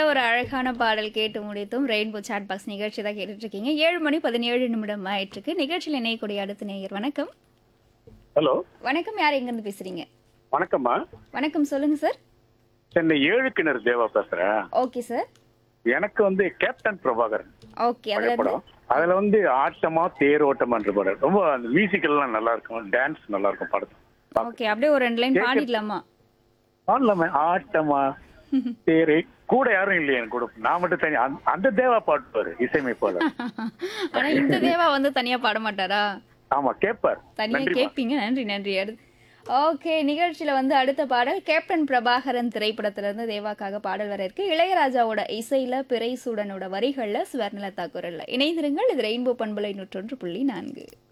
ஒரு அழகான பாடல் கேட்டு முடித்தும் ரெயின்போ சாட் பாக்ஸ் நிகழ்ச்சி தான் கேட்டுட்டு இருக்கீங்க ஏழு மணி பதினேழு நிமிடம் ஆயிட்டு இருக்கு நிகழ்ச்சியில் இணையக்கூடிய அடுத்த நேயர் வணக்கம் ஹலோ வணக்கம் யார் எங்கேருந்து பேசுறீங்க வணக்கம்மா வணக்கம் சொல்லுங்க சார் சென்னை ஏழு கிணறு தேவா பேசுறேன் ஓகே சார் எனக்கு வந்து கேப்டன் பிரபாகரன் ஓகே அதுல பழைய இருந்து படம் அதுல வந்து ஆட்டமா தேரோட்டமான்ற படம் ரொம்ப அந்த மியூசிக்கல் எல்லாம் நல்லா இருக்கும் டான்ஸ் நல்லா இருக்கும் படத்து ஓகே அப்படியே ஒரு ரெண்டு லைன் பாடிடலாமா பாடலாமே ஆட்டமா தேரே கூட யாரும் இல்லையே என் கூட நான் மட்டும் தனி அந்த- அந்த தேவா பாட்டுவாரு இசையமைப்பாளர் ஆனா இந்த தேவா வந்து தனியா பாட மாட்டாரா ஆமா கேட்பார் தனியா நன்றிம்மா. கேட்பீங்க நன்றி நன்றி அடுத்து ஓகே நிகழ்ச்சியில வந்து அடுத்த பாடல் கேப்டன் பிரபாகரன் திரைப்படத்துல இருந்து தேவாக்காக பாடல் வர இருக்கு இளையராஜாவோட இசையில பிறை சூடனோட வரிகள்ல சுவர்ணலதா குரல்ல இணைந்திருங்கள் இது ரெயின்போ பண்பலை நூற்றொன்று புள்ளி நான்கு